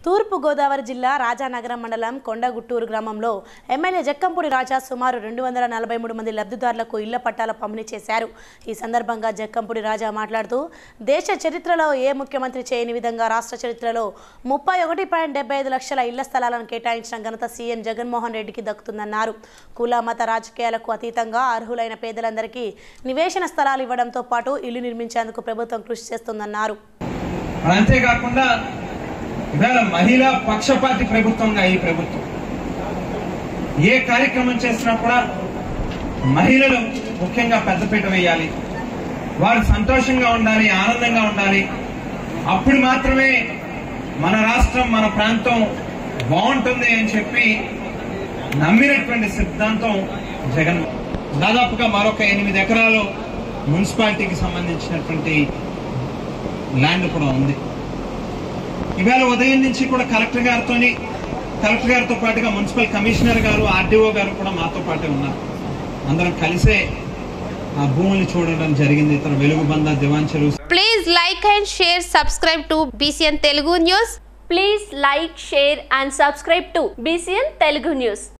తూర్పు గోదావరి జిల్లా రాజానగరం మండలం కొండగుట్టూరు గ్రామంలో ఎమ్మెల్యే జక్కంపూడి రాజా సుమారు రెండు వందల నలభై మూడు మంది లబ్ధిదారులకు ఇళ్ల పట్టాల పంపిణీ చేశారు ఈ సందర్భంగా జక్కంపూడి రాజా మాట్లాడుతూ దేశ చరిత్రలో ఏ ముఖ్యమంత్రి చేయని విధంగా రాష్ట్ర చరిత్రలో ముప్పై ఒకటి పాయింట్ డెబ్బై ఐదు లక్షల ఇళ్ల స్థలాలను కేటాయించిన ఘనత సీఎం జగన్మోహన్ రెడ్డికి దక్కుతుందన్నారు కుల మత రాజకీయాలకు అతీతంగా అర్హులైన పేదలందరికీ నివేశన స్థలాలు ఇవ్వడంతో పాటు ఇల్లు నిర్మించేందుకు ప్రభుత్వం కృషి చేస్తుందన్నారు మరి అంతేకాకుండా ఇవాళ మహిళా పక్షపాతి ప్రభుత్వంగా ఈ ప్రభుత్వం ఏ కార్యక్రమం చేసినా కూడా మహిళలు ముఖ్యంగా పెద్దపీట వేయాలి వారు సంతోషంగా ఉండాలి ఆనందంగా ఉండాలి అప్పుడు మాత్రమే మన రాష్ట్రం మన ప్రాంతం బాగుంటుంది అని చెప్పి నమ్మినటువంటి సిద్ధాంతం జగన్ దాదాపుగా మరొక ఎనిమిది ఎకరాలు మున్సిపాలిటీకి సంబంధించినటువంటి ల్యాండ్ కూడా ఉంది ఇవాళ ఉదయం నుంచి కూడా కలెక్టర్ గారితో కలెక్టర్ గారితో పాటుగా మున్సిపల్ కమిషనర్ గారు ఆర్డీఓ గారు కూడా మాతో పాటే ఉన్నారు అందరం కలిసే ఆ భూములు చూడడం జరిగింది ఇతర వెలుగు బంద దివాన్ చెరువు Please like and share, subscribe to BCN Telugu News. Please like, share and subscribe to BCN Telugu News.